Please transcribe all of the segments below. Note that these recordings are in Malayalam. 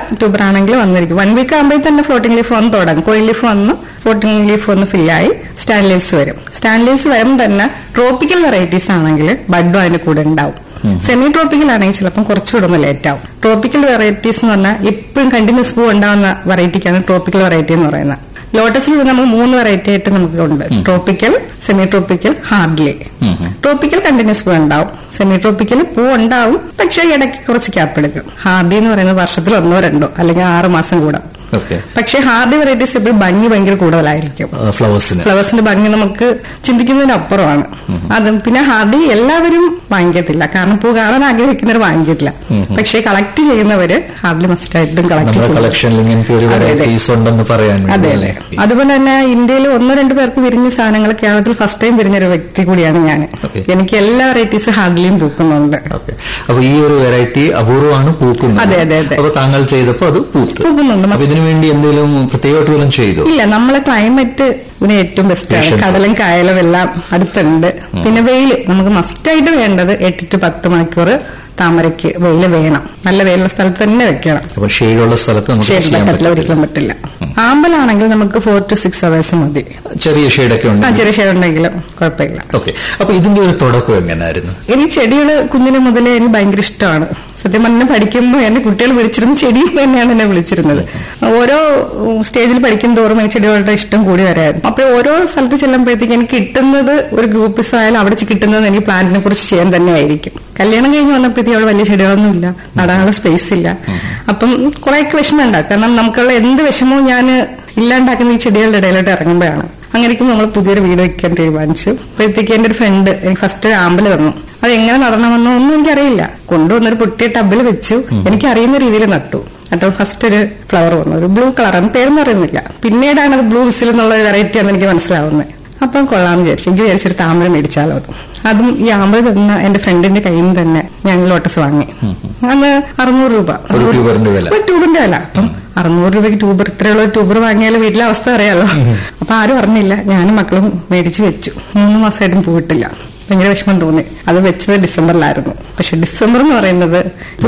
ട്യൂബർ ആണെങ്കിൽ വന്നിരിക്കും വൺ വീക്ക് ആകുമ്പോൾ തന്നെ ഫ്ലോട്ടിംഗ് ലീഫ് വന്ന് തുടങ്ങും കോയിൽ ലീഫ് വന്ന് ഫ്ലോട്ടിംഗ് ലീഫ് ഒന്ന് ഫില്ലായി സ്റ്റാൻഡ് ലീവ്സ് വരും സ്റ്റാൻഡ് ലീവ്സ് വരുമ്പോൾ തന്നെ ട്രോപ്പിക്കൽ വെറൈറ്റീസ് ആണെങ്കിൽ ബഡും അതിന്റെ കൂടെ ഉണ്ടാവും സെമി ട്രോപ്പിക്കൽ ആണെങ്കിൽ ചിലപ്പം കുറച്ചുകൂടെ ഒന്ന് ലേറ്റ് ആവും ട്രോപ്പിക്കൽ വെറൈറ്റീസ് എന്ന് പറഞ്ഞാൽ എപ്പോഴും കണ്ടിന്യൂസ് പൂ ഉണ്ടാവുന്ന വെറൈറ്റിക്കാണ് ട്രോപ്പിക്കൽ വെറൈറ്റി എന്ന് പറയുന്നത് ലോട്ടസിൽ നമ്മൾ മൂന്ന് വെറൈറ്റി ആയിട്ട് നമുക്ക് ഉണ്ട് tropical semi tropical hardly tropical continuous പൂ ഉണ്ടാവും സെമി ട്രോപ്പിക്കൽ പൂ ഉണ്ടാവും പക്ഷേ ഇടയ്ക്ക് കുറച്ച് ക്യാപ്പ് എടുക്കും ഹാർഡി എന്ന് പറയുന്നത് വർഷത്തിൽ ഒന്നോ രണ്ടോ അല്ലെങ്കിൽ ആറ് മാസം കൂടെ ഓക്കെ പക്ഷേ ഹാർഡി വെറൈറ്റീസ് എപ്പോഴും ഭംഗി ഭയങ്കര കൂടുതലായിരിക്കും ഫ്ലവേഴ്സിന് ഫ്ലവേഴ്സിന്റെ ഭംഗി നമുക്ക് ചിന്തിക്കുന്നതിനപ്പുറമാണ് അത് പിന്നെ ഹാർഡി എല്ലാവരും വാങ്ങിക്കത്തില്ല കാരണം പൂ കാണാൻ ആഗ്രഹിക്കുന്നവർ വാങ്ങിക്കത്തില്ല പക്ഷേ കളക്ട് ചെയ്യുന്നവര് ഹാർഡി മസ്റ്റ് ആയിട്ടും കളക്ട് നമ്മുടെ ചെയ്യും കളക്ഷനിൽ ഇങ്ങനത്തെ ഒരു അതെ, അതെ. വെറൈറ്റീസ് ഉണ്ടെന്ന് പറയാൻ വേണ്ടി അതെ അതെ അതുപോലെ തന്നെ ഇന്ത്യയിൽ ഒന്നോ രണ്ടു പേർക്ക് വിരിഞ്ഞ സാധനങ്ങൾ കേരളത്തിൽ ഫസ്റ്റ് ടൈം വിരിഞ്ഞ ഒരു വ്യക്തി കൂടിയാണ് ഞാൻ Okay. എനിക്ക് എല്ലാ വെറൈറ്റീസ് ഹാർഡിലിയും പൂക്കുന്നുണ്ട് ഓക്കെ അപ്പൊ ഈ ഒരു വെറൈറ്റി അപൂർവമാണ് പൂക്കുന്നത് അതെ, അതെ, അതെ. അപ്പൊ താങ്കൾ ചെയ്തപ്പോ അത് പൂത്ത് പൂക്കുന്നുണ്ട് അപ്പൊ ഇതിനു വേണ്ടി എന്തെങ്കിലും പ്രത്യേകമായിട്ട് വല്ലതും ചെയ്തു ഇല്ല നമ്മളെ ക്ലൈമറ്റ് ഇതിന് ഏറ്റവും ബെസ്റ്റ് ആണ് Patience. കടലും കായലും എല്ലാം അടുത്തുണ്ട് പിന്നെ വെയിൽ നമുക്ക് മസ്റ്റായിട്ട് വേണ്ടത് എട്ട് ടു പത്ത് മണിക്കൂർ താമരയ്ക്ക് വെയിൽ വേണം നല്ല വെയിലുള്ള സ്ഥലത്ത് തന്നെ വെക്കണം അപ്പൊ ഷെയ്ഡുള്ള സ്ഥലത്ത് നമുക്ക് ഷെയ്ഡ് ചെയ്യാൻ പറ്റത്തില്ല പറ്റും ഒരിക്കലും പറ്റില്ല ആമ്പലാണെങ്കിൽ നമുക്ക് ഫോർ ടു സിക്സ് അവേഴ്സ് മതി ചെറിയ ഷെയ്ഡൊക്കെ ഉണ്ട് ആ ചെറിയ ഷെയ്ഡ് ഉണ്ടെങ്കിലും കുഴപ്പമില്ല ഓക്കെ അപ്പൊ ഇതിന്റെ ഒരു തുടക്കം എങ്ങനെയായിരുന്നു എനിക്ക് ചെടികൾ കുഞ്ഞിലെ മുതലേ എനിക്ക് ഭയങ്കര ഇഷ്ടമാണ് സത്യം പറഞ്ഞാൽ പഠിക്കുമ്പോൾ എന്നെ കുട്ടികൾ വിളിച്ചിരുന്ന ചെടി തന്നെയാണ് എന്നെ വിളിച്ചിരുന്നത് ഓരോ ഉം, സ്റ്റേജിൽ പഠിക്കും തോറും എനിക്ക് ചെടികളുടെ ഇഷ്ടം കൂടി വരായിരുന്നു അപ്പൊ ഓരോ സ്ഥലത്ത് ചെല്ലുമ്പോഴത്തേക്ക് എനിക്ക് കിട്ടുന്നത് ഒരു ഗ്രൂപ്പിസ് ആയാലും അവിടെ കിട്ടുന്നത് എനിക്ക് പ്ലാന്റിനെ കുറിച്ച് ചെയ്യാൻ തന്നെയായിരിക്കും കല്യാണം കഴിഞ്ഞ് വന്നപ്പോഴത്തേക്ക് അവിടെ വലിയ ചെടികളൊന്നും ഇല്ല നടാനുള്ള സ്പേസ് ഇല്ല അപ്പം കുറെയൊക്കെ വിഷമം ഉണ്ടാകും കാരണം നമുക്കുള്ള എന്ത് വിഷമവും ഞാൻ ഇല്ലാണ്ടാക്കുന്ന ഈ ചെടികളുടെ ഇടയിലോട്ട് ഇറങ്ങുമ്പോഴാണ് അങ്ങനെ നമ്മൾ പുതിയൊരു വീട് വെക്കാൻ തീരുമാനിച്ചു അപ്പോഴത്തേക്ക് എന്റെ ഒരു ഫ്രണ്ട് എനിക്ക് ഫസ്റ്റ് ആമ്പല് തന്നു അത് എങ്ങനെ നടണമെന്നോ ഒന്നും എനിക്കറിയില്ല കൊണ്ടുവന്നൊരു പൊട്ടിയ ടബിൽ വെച്ചു എനിക്ക് അറിയുന്ന രീതിയിൽ നട്ടു എന്നിട്ട് ഫസ്റ്റ് ഒരു ഫ്ലവർ വന്നു ഒരു ബ്ലൂ കളറാണ് പേരൊന്നും അറിയുന്നില്ല പിന്നീടാണ് അത് ബ്ലൂ വിസിൽ എന്നുള്ള വെറൈറ്റി ആണെന്ന് എനിക്ക് മനസ്സിലാവുന്നത് അപ്പം കൊള്ളാമെന്ന് വിചാരിച്ചു എനിക്ക് വിചാരിച്ചൊരു താമര മേടിച്ചാലോ അത് അതും ഈ ആമ്പൽ തന്ന എന്റെ ഫ്രണ്ടിന്റെ കയ്യിൽ നിന്ന് തന്നെ ഞാൻ ലോട്ടസ് വാങ്ങി അന്ന് അറുന്നൂറ് രൂപ ഒരു ട്യൂബറിന്റെ വില ഒരു ട്യൂബറിന്റെ വില അപ്പം അറുന്നൂറ് രൂപയ്ക്ക് ട്യൂബർ ഇത്രയുള്ള ഒരു ട്യൂബർ വാങ്ങിയാൽ വീട്ടിലെ അവസ്ഥ അറിയാലോ അപ്പൊ ആരും അറിഞ്ഞില്ല ഞാനും മക്കളും മേടിച്ച് വെച്ചു മൂന്ന് മാസമായിട്ടും പോയിട്ടില്ല ഭയങ്കര വിഷമം തോന്നി അത് വെച്ചത് ഡിസംബറിലായിരുന്നു പക്ഷെ ഡിസംബർ എന്ന് പറയുന്നത്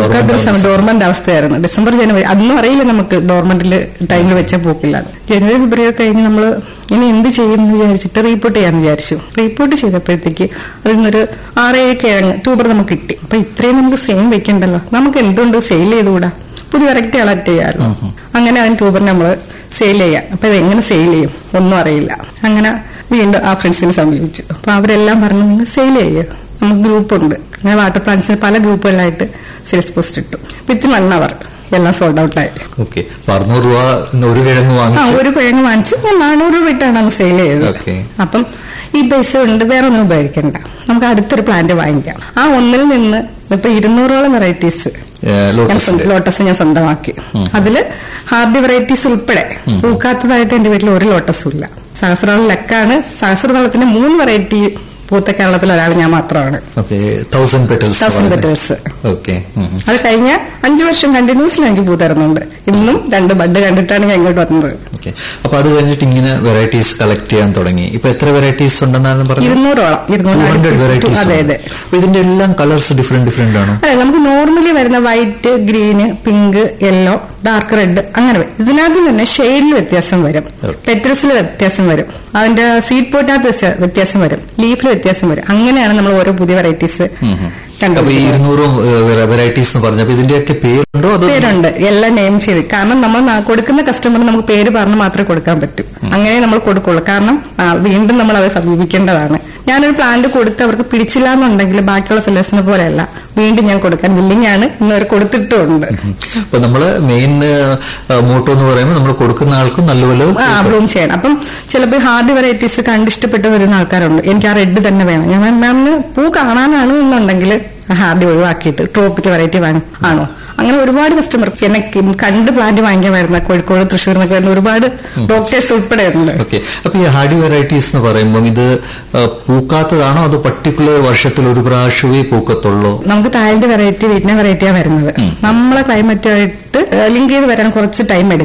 ഡോർമന്റ് അവസ്ഥയായിരുന്നു ഡിസംബർ ജനുവരി അതൊന്നും അറിയില്ല നമുക്ക് ഡോർമന്റിൽ ടൈമിൽ വെച്ചാൽ പോക്കില്ല ജനുവരി ഫെബ്രുവരി ഒക്കെ കഴിഞ്ഞ് നമ്മൾ ഇനി എന്ത് ചെയ്യും എന്ന് വിചാരിച്ചിട്ട് റീപ്പോർട്ട് ചെയ്യാന്ന് വിചാരിച്ചു റീപ്പോർട്ട് ചെയ്തപ്പോഴത്തേക്ക് അതിൽ നിന്നൊരു ആറേഴ് കിഴങ്ങ് ട്യൂബർ നമുക്ക് കിട്ടി അപ്പൊ ഇത്രയും നമുക്ക് സെയിം വെക്കണ്ടല്ലോ നമുക്ക് എന്തുകൊണ്ട് സെയിൽ ചെയ്തുകൂടാ പുതിയ വെറൈറ്റി കളക്ട് ചെയ്യാമല്ലോ അങ്ങനെ അതിന് ട്യൂബർ നമ്മൾ സെയിൽ ചെയ്യാം അപ്പൊ ഇത് എങ്ങനെ സെയിൽ ചെയ്യും ഒന്നും അറിയില്ല അങ്ങനെ വീണ്ടും ആ ഫ്രണ്ട്സിനെ സമീപിച്ചു അപ്പൊ അവരെല്ലാം പറഞ്ഞു നിങ്ങൾ സെയിൽ ചെയ്യുക നമുക്ക് ഗ്രൂപ്പുണ്ട് അങ്ങനെ വാട്ടർ പ്ലാന്റ്സിന് പല ഗ്രൂപ്പുകളായിട്ട് സെയിൽസ് പോസ്റ്റ് ഇട്ടു വിത്തിൻ വൺ അവർ എല്ലാം സോൾഡ് ഔട്ട് ആയി ഓക്കെ അപ്പൊ അറുന്നൂറ് രൂപ ഇന്ന് ഒരു കിഴങ്ങ് ആ വാങ്ങിച്ചു ഒരു കിഴങ്ങ് വാങ്ങിച്ച് ഞാൻ നാനൂറ് രൂപ ഇട്ടാണ് അന്ന് സെയിൽ ചെയ്തത് Okay. അപ്പം ഈ പൈസ കൊണ്ട് വേറെ ഒന്നും ഉപയോഗിക്കണ്ട നമുക്ക് അടുത്തൊരു പ്ലാന്റ് വാങ്ങിക്കാം ആ ഒന്നിൽ നിന്ന് ഇപ്പൊ ഇരുന്നൂറോളം വെറൈറ്റീസ് ഏ, ലോട്ടസിന്റെ ലോട്ടസ് ഞാൻ സ്വന്തമാക്കി അതില് ഹാർഡി വെറൈറ്റീസ് ഉൾപ്പെടെ പൂക്കാത്തതായിട്ട് എന്റെ വീട്ടിൽ ഒരു ലോട്ടസും ഇല്ല സഹസ്രദളം ലക്കാണ് സഹസ്രദളത്തിന്റെ മൂന്ന് വെറൈറ്റി പൂത്ത കേരളത്തിൽ ഒരാൾ ഞാൻ മാത്രമാണ് okay thousand petals thousand petals okay അത് കഴിഞ്ഞ അഞ്ചു വർഷം കണ്ടിന്യൂസിൽ എനിക്ക് പൂ തരുന്നുണ്ട് ഇന്നും രണ്ട് ബഡ് കണ്ടിട്ടാണ് ഞാൻ ഇങ്ങോട്ട് വന്നത് ഓക്കെ അപ്പൊ അത് കഴിഞ്ഞിട്ട് ഇങ്ങനെ വെറൈറ്റീസ് കളക്ട് ചെയ്യാൻ തുടങ്ങി ഇപ്പൊ എത്ര വെറൈറ്റീസ് ഉണ്ടെന്നാണ് പറഞ്ഞത് ഇരുന്നൂറോളം ടു ഹൺഡ്രഡ് ഇരുന്നൂറ് വെറൈറ്റീസ് അതെ അതെ അപ്പൊ ഇതിന്റെ എല്ലാം കളേഴ്സ് ഡിഫറെന്റ് ഡിഫറെന്റ് ആണോ അതെ നമുക്ക് നോർമലി വരുന്ന white green pink yellow dark red അങ്ങനെ വരും ഇതിനകത്ത് തന്നെ ഷെയ്ഡിൽ വ്യത്യാസം വരും Okay. പെറ്റൽസിൽ വ്യത്യാസം വരും അതിന്റെ സീഡ് പോട്ടിനകത്ത് വ്യത്യാ- വ്യത്യാസം വരും ലീഫിൽ വ്യത്യാസം വരും അങ്ങനെയാണ് നമ്മൾ ഓരോ പുതിയ വെറൈറ്റീസ് അപ്പൊ ഈ കണ്ടുപിടിക്കുന്നത് ഇരുന്നൂറും വെറൈറ്റീസ് എന്ന് പറഞ്ഞപ്പോ ഇതിന്റെയൊക്കെ പേരുണ്ടോ അതോ പേരുണ്ട് എല്ലാം നെയിം ചെയ്ത് കാരണം നമ്മൾ നാ- കൊടുക്കുന്ന കസ്റ്റമറിന് നമുക്ക് പേര് പറഞ്ഞ് മാത്രമേ കൊടുക്കാൻ പറ്റൂ അങ്ങനെ നമ്മൾ കൊടുക്കുള്ളൂ കാരണം ആ, വീണ്ടും നമ്മൾ അവരെ സമീപിക്കേണ്ടതാണ് ഞാനൊരു പ്ലാന്റ് കൊടുത്ത് അവർക്ക് പിടിച്ചില്ല എന്നുണ്ടെങ്കിൽ ബാക്കിയുള്ള സെല്ലേഴ്സിനെ പോലെയല്ല വീണ്ടും ഞാൻ കൊടുക്കാൻ വില്ലിംഗ് ആണ് ഇന്നവർ കൊടുത്തിട്ടുമുണ്ട് അപ്പൊ നമ്മള് മെയിൻ മോട്ടോ എന്ന് പറയുമ്പോൾ നമ്മൾ കൊടുക്കുന്ന ആൾക്കും നല്ലപോലെ ആ ബ്ലൂം ചെയ്യണം അപ്പം ചിലപ്പോൾ ഹാർഡ് വെറൈറ്റീസ് കണ്ടിഷ്ടപ്പെട്ട് വരുന്ന ആൾക്കാരുണ്ട് എനിക്ക് ആ റെഡ് തന്നെ വേണം ഞാൻ മാമിന് പൂ കാണാനാണ് എന്നുണ്ടെങ്കിൽ ഹാർഡി ഒഴിവാക്കിയിട്ട് ട്രോപ്പിക്കൽ വെറൈറ്റി വാങ്ങും ആണോ അങ്ങനെ ഒരുപാട് കസ്റ്റമർ എന്നെ ക- കണ്ട് പ്ലാന്റ് വാങ്ങിക്കാൻ വരുന്ന കോഴിക്കോട് തൃശ്ശൂർ എന്നൊക്കെ വരുന്ന ഒരുപാട് ഡോക്ടേഴ്സ് ഉൾപ്പെടെ ഉണ്ട് ഓക്കെ അപ്പൊ ഈ ഹാർഡി വെറൈറ്റീസ് എന്ന് പറയുമ്പോൾ ഇത് ആ, പൂക്കാത്തതാണോ അതോ പർട്ടിക്കുലർ വർഷത്തിൽ ഒരു പ്രാവശ്യമേ പൂക്കത്തുള്ളൂ നമുക്ക് താഴെ വെറൈറ്റി വീട്ടിനെ വെറൈറ്റിയാണ് വരുന്നത് നമ്മളെ ക്ലൈമറ്റുമായിട്ട് ലിങ്ക് ചെയ്ത് വരാൻ കുറച്ച് ടൈം എടുക്കും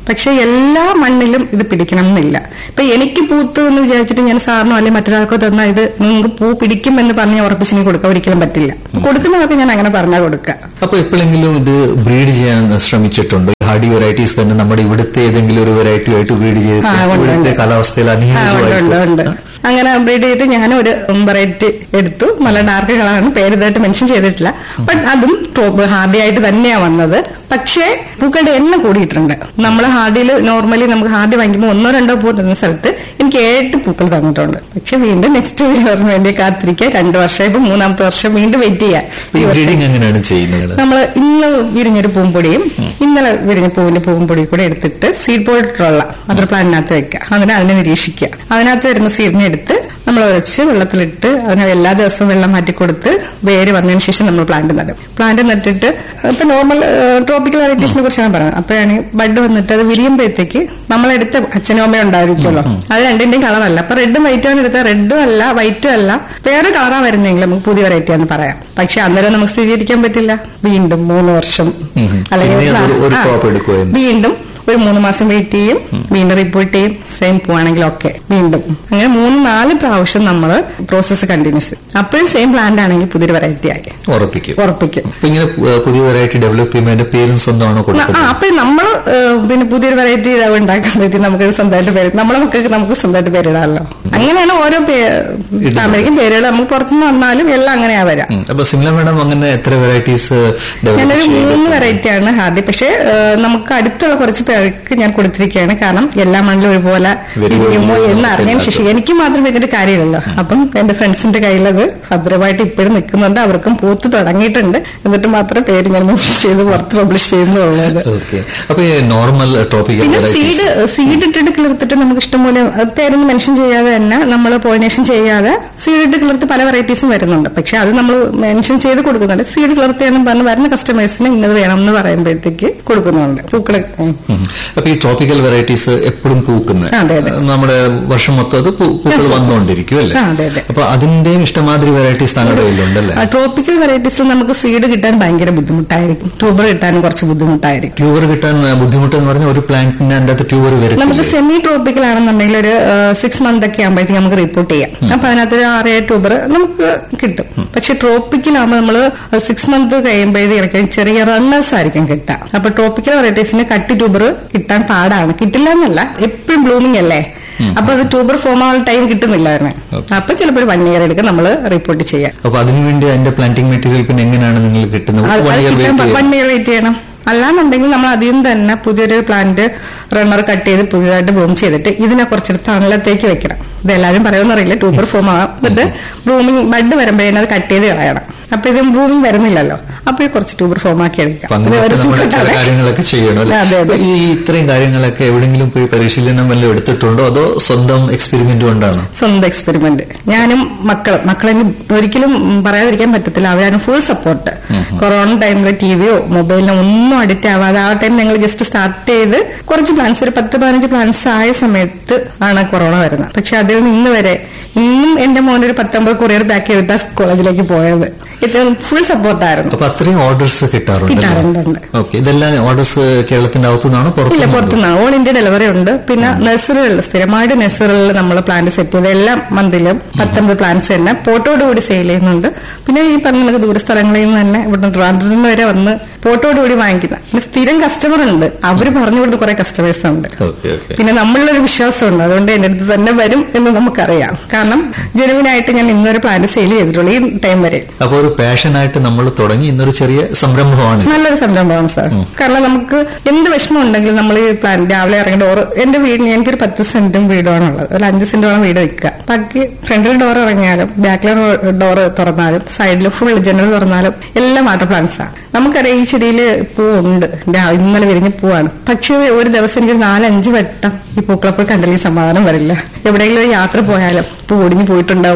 പക്ഷെ എല്ലാ മണ്ണിലും ഇത് പിടിക്കണം എന്നില്ല ഇപ്പൊ എനിക്ക് പൂത്തു എന്ന് വിചാരിച്ചിട്ട് ഞാൻ സാറിനോ അല്ലെങ്കിൽ മറ്റൊരാൾക്കോ തന്നാൽ ഇത് നിങ്ങൾക്ക് പൂ പിടിക്കും എന്ന് പറഞ്ഞ് ഉറപ്പിച്ച് നീ കൊടുക്കാൻ ഒരിക്കലും പറ്റില്ല കൊടുക്കുന്നവർക്ക് ഞാൻ അങ്ങനെ പറഞ്ഞാൽ കൊടുക്കുക അപ്പൊ എപ്പോഴെങ്കിലും ഇത് ബ്രീഡ് ചെയ്യാൻ ശ്രമിച്ചിട്ടുണ്ടോ ഹാർഡി വെറൈറ്റീസ് തന്നെ നമ്മുടെ ഇവിടുത്തെ ഏതെങ്കിലും ഒരു വെറൈറ്റി ആയിട്ട് ബ്രീഡ് ആ, ചെയ്തിട്ട് ഉണ്ട്, ഇവിടുത്തെ ഉണ്ട്. കാലാവസ്ഥയിൽ ആ, ഉണ്ട്, ഉണ്ട്, അനുയോജ്യമായിട്ട് ഉണ്ട്. അങ്ങനെ ബ്രീഡ് ചെയ്തിട്ട് ഞാൻ ഒരു വെറൈറ്റി എടുത്തു നല്ല ഡാർക്ക് കളറാണ് പേര് ഇതായിട്ട് മെൻഷൻ ചെയ്തിട്ടില്ല ബട്ട് അതും ഹാർഡി ആയിട്ട് തന്നെയാ വന്നത് പക്ഷേ പൂക്കളുടെ എണ്ണം കൂടിയിട്ടുണ്ട് നമ്മൾ ഹാർഡിയിൽ നോർമലി നമുക്ക് ഹാർഡി വാങ്ങിക്കുമ്പോൾ ഒന്നോ രണ്ടോ പൂ തന്ന സ്ഥലത്ത് എനിക്ക് ഏഴ് പൂക്കൾ തന്നിട്ടുണ്ട് പക്ഷെ വീണ്ടും നെക്സ്റ്റ് വീഡിയോറിന് വേണ്ടി കാത്തിരിക്കുക രണ്ടു വർഷം ഇപ്പൊ മൂന്നാമത്തെ വർഷം വീണ്ടും വെയിറ്റ് ചെയ്യാം ഈ ബ്രീഡിംഗ് എങ്ങനെയാണ് ചെയ്യുന്നത് നമ്മൾ ഇന്ന് വിരിഞ്ഞൊരു പൂമ്പൊടിയും ഇന്നലെ വിരിഞ്ഞ പൂവിന്റെ പൂമ്പൊടിയും കൂടെ എടുത്തിട്ട് സീഡ് പോയിട്ടുള്ള അതൊരു പ്ലാന്റിനകത്ത് വെക്കുക അതിനെ അതിനെ നിരീക്ഷിക്കുക അതിനകത്ത് വരുന്ന സീഡിനെ എടുത്ത് നമ്മൾ വെച്ച് വെള്ളത്തിലിട്ട് അതിന് എല്ലാ ദിവസവും വെള്ളം മാറ്റി കൊടുത്ത് വേര് വന്നതിന് ശേഷം നമ്മൾ പ്ലാന്റ് നടും പ്ലാന്റ് നട്ടിട്ട് ഇപ്പൊ നോർമൽ ട്രോപ്പിക്കൽ വെറൈറ്റീസിനെ കുറിച്ചാണ് പറയുന്നത് അപ്പോഴാണ് ബഡ് വന്നിട്ട് അത് വിരിയുമ്പോഴത്തേക്ക് നമ്മളെടുത്ത അച്ഛനും അമ്മയും ഉണ്ടായിരിക്കുമല്ലോ അത് രണ്ടിന്റെയും കളറല്ല അപ്പൊ റെഡും വൈറ്റും ആണ് എടുത്താൽ റെഡും അല്ല വൈറ്റും അല്ല വേറെ കളറാ വരുന്നെങ്കിൽ നമുക്ക് പുതിയ വെറൈറ്റി ആണെന്ന് പറയാം പക്ഷെ അന്നേരം നമുക്ക് സ്ഥിരീകരിക്കാൻ പറ്റില്ല വീണ്ടും മൂന്ന് വർഷം ഉം. പിന്നെ ഒരു- ഒരു ആ, crop എടുക്കുമായിരുന്നു. വീണ്ടും ഒരു മൂന്ന് മാസം വെയിറ്റ് ചെയ്യും വീണ്ടും റിപ്പോർട്ട് ചെയ്യും സെയിം പോവാണെങ്കിൽ ഓക്കെ വീണ്ടും അങ്ങനെ മൂന്ന് നാല് പ്രാവശ്യം നമ്മൾ പ്രോസസ്സ് കണ്ടിന്യൂസ് അപ്പോഴും സെയിം പ്ലാന്റ് ആണെങ്കിൽ പുതിയൊരു വെറൈറ്റി ആയി ഉറപ്പിക്കും ഉറപ്പിക്കും അപ്പൊ ഇങ്ങനെ പു- പുതിയ വെറൈറ്റി ഡെവലപ്പ് ചെയ്യുമ്പോൾ അതിന്റെ പേരും സ്വന്തമാണോ ആ കൊടുക്കുന്നത് അപ്പൊ നമ്മൾ പിന്നെ പുതിയൊരു വെറൈറ്റി ഉണ്ടാക്കാൻ പറ്റി നമുക്ക് സ്വന്തമായിട്ട് പേര് നമ്മളെ മക്കൾക്ക് നമുക്ക് സ്വന്തമായിട്ട് പേരിടാമല്ലോ അങ്ങനെയാണ് ഓരോ ഫാമിലിക്കും പേരുകൾ നമുക്ക് പുറത്തുനിന്ന് വന്നാലും എല്ലാം അങ്ങനെയാ വരാം ഉം. അപ്പൊ സിംല മാഡം അങ്ങനെ എത്ര വെറൈറ്റീസ് ഡെവലപ്പ് ഞാനൊരു മൂന്ന് ചെയ്തു വെറൈറ്റി ആണ് ഹാർഡി പക്ഷെ ഏഹ്, നമുക്ക് അടുത്തുള്ള കുറച്ച് പേർക്ക് ഞാൻ കൊടുത്തിരിക്കുകയാണ് കാരണം എല്ലാ മണ്ണിലും ഒരുപോലെ Very good. ഇരിക്കുമോ എന്ന് അറിഞ്ഞതിന് ശേഷം എനിക്ക് മാത്രം ഇതിന്റെ കാര്യമില്ലല്ലോ അപ്പം എന്റെ ഫ്രണ്ട്സിന്റെ കയ്യിലത് ഭദ്രമായിട്ട് ഇപ്പോഴും നിൽക്കുന്നുണ്ട് അവർക്കും പൂത്ത് തുടങ്ങിയിട്ടുണ്ട് എന്നിട്ട് മാത്രം പേര് ഞാൻ മെൻഷൻ ചെയ്ത് പുറത്ത് പബ്ലിഷ് ചെയ്യുന്നുള്ളത് ഓക്കെ അപ്പൊ ഈ നോർമൽ ട്രോപ്പിക്കൽ പിന്നെ വെറൈറ്റീസ് സീഡ് സീഡ് ഇട്ടിട്ട് കിളിർത്തിട്ട് നമുക്ക് ഇഷ്ടംപോലെ അത് പേരൊന്നും മെൻഷൻ ചെയ്യാതെ തന്നെ നമ്മൾ പോളിനേഷൻ ചെയ്യാതെ സീഡ് ഇട്ട് കിളിർത്ത് പല വെറൈറ്റീസും വരുന്നുണ്ട് പക്ഷെ അത് നമ്മൾ മെൻഷൻ ചെയ്ത് കൊടുക്കുന്നുണ്ട് സീഡ് കിളിർത്തിയെന്നും പറഞ്ഞ് വരുന്ന കസ്റ്റമേഴ്സിന് ഇന്നത് വേണം എന്ന് പറയുമ്പോഴത്തേക്ക് കൊടുക്കുന്നുണ്ട് പൂക്കള് ഉം. അപ്പൊ ഈ ട്രോപ്പിക്കൽ വെറൈറ്റീസ് എപ്പോഴും പൂക്കുന്ന അതെ, അതെ. നമ്മുടെ വർഷം മൊത്തം അത് പൂ- പൂക്കൾ വന്നുകൊണ്ടിരിക്കും അല്ലേ ആ, അതെ, അതെ. അപ്പൊ അതിന്റെയും ഇഷ്ടമാതിരി വെറൈറ്റീസ് താങ്കളുടെ കയ്യിലുണ്ടല്ലേ ട്രോപ്പിക്കൽ വെറൈറ്റീസിൽ നമുക്ക് സീഡ് കിട്ടാൻ ഭയങ്കര ബുദ്ധിമുട്ടായിരിക്കും ട്യൂബർ കിട്ടാനും കുറച്ച് ബുദ്ധിമുട്ടായിരിക്കും ട്യൂബർ കിട്ടാൻ ബുദ്ധിമുട്ടെന്ന് പറഞ്ഞാൽ ഒരു പ്ലാന്റിന് അതിന്റെ അകത്ത് ട്യൂബർ നമുക്ക് വരത്തില്ല സെമി ട്രോപ്പിക്കൽ ആണെന്നുണ്ടെങ്കിൽ ഒരു സിക്സ് മന്ത് ഒക്കെ ആകുമ്പോഴത്തേക്ക് നമുക്ക് റിപ്പോർട്ട് ചെയ്യാം അപ്പൊ അതിനകത്ത് ഒരു ആറേഴ് ട്യൂബർ നമുക്ക് കിട്ടും പക്ഷെ ട്രോപ്പിക്കൽ ആകുമ്പോൾ നമ്മൾ സിക്സ് മന്ത് കഴിയുമ്പോഴത്തേക്കും ചെറിയ റണ്ണേഴ്സ് ആയിരിക്കും കിട്ടുക അപ്പൊ ട്രോപ്പിക്കൽ വെറൈറ്റീസിന് കട്ടി ട്യൂബർ കിട്ടാൻ പാടാണ് കിട്ടില്ല എന്നല്ല എപ്പോഴും ബ്ലൂമിംഗ് അല്ലേ അപ്പൊ അത് ട്യൂബർ ഫോം ആവാൻ ടൈം കിട്ടുന്നില്ലായിരുന്നു അപ്പൊ ചിലപ്പോൾ ഒരു വൺ ഇയർ എടുക്കും നമ്മൾ റിപ്പോർട്ട് ചെയ്യാം അപ്പൊ അതിനുവേണ്ടി അതിന്റെ പ്ലാന്റിംഗ് മെറ്റീരിയൽ പിന്നെ എങ്ങനെയാണ് നിങ്ങൾ കിട്ടുന്നത് one year wait one year wait ചെയ്യണം അല്ലാന്നുണ്ടെങ്കിൽ നമ്മൾ അധികം തന്നെ പുതിയൊരു പ്ലാന്റ് റണ്ണർ കട്ട് ചെയ്ത് പുതിയതായിട്ട് ബ്ലൂം ചെയ്തിട്ട് ഇതിനെ കുറച്ചെടുത്ത് തണലത്തേക്ക് വെക്കണം ഇത് എല്ലാവരും പറയുമെന്നറിയില്ല ട്യൂബർ ഫോം ആവാം എന്നിട്ട് ബ്ലൂമിങ് ബഡ് വരുമ്പോഴേ അത് കട്ട് ചെയ്ത് കളയണം അപ്പൊ ഇത് ബ്ലൂമിങ് വരുന്നില്ലല്ലോ അപ്പോൾ കുറച്ച് ട്യൂബർ ഫോം ആക്കി എടുക്കാം അപ്പൊ ഇത് അങ്ങനെയൊക്കെ ഒരു നമ്മുടെ secret ചില ആണ്. കാര്യങ്ങളൊക്കെ ചെയ്യണം അല്ലേ അതെ, അതെ. അപ്പൊ ഈ ഇത്രയും കാര്യങ്ങളൊക്കെ എവിടെങ്കിലും പോയി പരിശീലനം വല്ലതും എടുത്തിട്ടുണ്ടോ അതോ സ്വന്തം എക്സ്പെരിമെന്റ് കൊണ്ടാണോ സ്വന്തം എക്സ്പെരിമെന്റ് ഞാനും മക്കൾ മക്കളെ ഒരിക്കലും പറയാതിരിക്കാൻ പറ്റത്തില്ല അവരാണ് ഫുൾ സപ്പോർട്ട് കൊറോണ ടൈമിൽ ടിവിയോ മൊബൈലിനോ ഒന്നും അഡിക്റ്റ് ആവാതെ ആ ടൈം ഞങ്ങൾ ജസ്റ്റ് സ്റ്റാർട്ട് ചെയ്ത് കുറച്ച് പ്ലാൻസ് ഒരു പത്ത് പതിനഞ്ച് പ്ലാൻസ് ആയ സമയത്ത് ആണ് കൊറോണ വരുന്നത് പക്ഷെ അതിൽ നിന്ന് വരെ ഇന്നും എന്റെ മോൻ ഒരു പത്തൊമ്പത് കൊറിയർ പാക്ക് ചെയ്തിട്ടാ കോളേജിലേക്ക് പോയത് ഇത് ഫുൾ സപ്പോർട്ടായിരുന്നു അപ്പൊ അത്രയും ഓർഡേഴ്സ് കിട്ടാറുണ്ട് കിട്ടാറുണ്ട് ഓക്കെ ഇതെല്ലാം ഓർഡേഴ്സ് കേരളത്തിന്റെ അകത്തുനിന്നാണോ ഇല്ല പുറത്തുനിന്നാണോ പുറത്തുനിന്ന് ഓൾ ഇന്ത്യ ഡെലിവറി ഉണ്ട് പിന്നെ നഴ്സറികളിൽ സ്ഥിരമായിട്ട് നഴ്സറികളിൽ നമ്മൾ പ്ലാന്റ് സെറ്റ് ചെയ്ത് എല്ലാ മന്തിലും പത്തൊമ്പത് പ്ലാന്റ്സ് തന്നെ പോട്ടോടുകൂടി സെയിൽ ചെയ്യുന്നുണ്ട് പിന്നെ ഈ പറഞ്ഞ കണക്ക് ദൂരസ്ഥലങ്ങളിൽ നിന്ന് തന്നെ ഇവിടുന്ന് ട്രാൻഡ്രത്തിൽ നിന്ന് വരെ വന്ന് പോട്ടോടുകൂടി വാങ്ങിക്കുന്ന പിന്നെ സ്ഥിരം കസ്റ്റമർ ഉണ്ട് അവർ പറഞ്ഞു കൊടുത്ത കുറെ കസ്റ്റമേഴ്സ് ഉണ്ട് ഓക്കെ ഓക്കെ പിന്നെ നമ്മളിലൊരു വിശ്വാസമുണ്ട് അതുകൊണ്ട് എന്റെ അടുത്ത് തന്നെ വരും എന്ന് നമുക്കറിയാം കാരണം ജനുവിനായിട്ട് ഞാൻ ഇന്നൊരു പ്ലാന്റ് സെയിൽ ചെയ്തിട്ടുള്ളൂ ഈ ടൈം വരെ അപ്പൊ ഒരു പാഷനായിട്ട് നമ്മൾ തുടങ്ങി ഇന്നൊരു ചെറിയ സംരംഭമാണ് ഇത്. നല്ലൊരു സംരംഭമാണ് സാർ കാരണം നമുക്ക് എന്ത് വിഷമം ഉണ്ടെങ്കിലും നമ്മൾ ഈ പ്ലാൻ രാവിലെ ഇറങ്ങി ഡോർ എന്റെ വീടിന് എനിക്കൊരു പത്ത് സെന്റും വീടാണുള്ളത് ഒരു അഞ്ച് സെന്റോളം വീട് വെക്കുക ബാക്കി ഫ്രണ്ടിൽ ഡോർ ഇറങ്ങിയാലും ബാക്കിലെ ഡോർ തുറന്നാലും സൈഡിൽ ഫുൾ ജനൽ തുറന്നാലും എല്ലാം വാട്ടർ പ്ലാന്റ്സ് ആണ് നമുക്കറിയാം ഈ ചെടിയിൽ പൂവുണ്ട് രാ- ഇന്നലെ വിരിഞ്ഞ പൂവാണ് പക്ഷേ ഒരു ദിവസം എനിക്ക് നാലഞ്ച് വട്ടം ഈ പൂക്കളെ പോയി കണ്ടാൽ ഈ സമാധാനം വരില്ല എവിടെയെങ്കിലും ഒരു യാത്ര പോയാലും പൂ ഒടിഞ്ഞു പോയിട്ടുണ്ടാവുമോ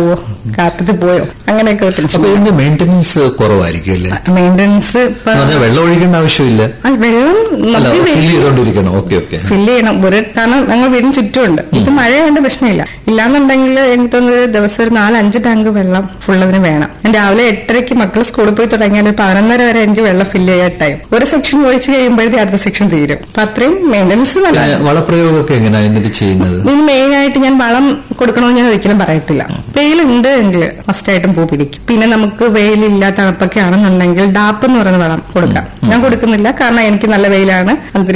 കാറ്റത്ത് പോയോ അങ്ങനെയൊക്കെ ഒരു ടെൻഷൻ അപ്പൊ ഇതിന്റെ മെയിന്റനൻസ് കുറവായിരിക്കും അല്ലേ മെയിൻ്റനൻസ് ഇപ്പൊ എന്ന് പറഞ്ഞാൽ വെള്ളം ഒഴിക്കേണ്ട ആവശ്യമില്ല ആ, വെള്ളം അല്ല നമുക്ക് ഫിൽ ചെയ്തോണ്ടിരിക്കണം ഓക്കെ ഓക്കെ ഫില്ല് ചെയ്യണം ഒരു കാരണം ഞങ്ങൾ വീടിന് ചുറ്റുമുണ്ട് ഇപ്പൊ മഴയായതുകൊണ്ട് പ്രശ്നമില്ല ഇല്ലാന്നുണ്ടെങ്കിൽ എനിക്ക് തോന്നുന്നത് ഒരു ദിവസം ഒരു നാല് അഞ്ച് ടാങ്ക് വെള്ളം ഫുൾ അതിന് വേണം ഞാൻ രാവിലെ എട്ടരയ്ക്ക് മക്കൾ സ്കൂളിൽ പോയി തുടങ്ങിയാൽ ഒരു പതിനൊന്നര വരെ എനിക്ക് വെള്ളം ഫില്ല് ചെയ്യാൻ ടൈം ഒരു സെക്ഷൻ ഒഴിച്ച് കഴിയുമ്പോഴത്തേ അടുത്ത സെക്ഷൻ തീരും അപ്പൊ അത്രയും മെയിൻ്റനൻസ് നല്ല പിന്നെ വളപ്രയോഗമൊക്കെ എങ്ങനെയാണ് എന്നിട്ട് ചെയ്യുന്നത് ഇതിന് മെയിൻ ആയിട്ട് ഞാൻ വളം കൊടുക്കണമെന്ന് ഞാൻ ഒരിക്കലും പറയത്തില്ല വെയിലുണ്ട് എങ്കിൽ ഫസ്റ്റായിട്ടും പൂ പിടിക്കും പിന്നെ നമുക്ക് വെയിലില്ല തണുപ്പൊക്കെ ആണെന്നുണ്ടെങ്കിൽ ഡാപ്പ് എന്ന് പറയുന്ന വളം കൊടുക്കാം ഞാൻ കൊടുക്കുന്നില്ല കാരണം എനിക്ക് നല്ല വെയിലാണ് അത്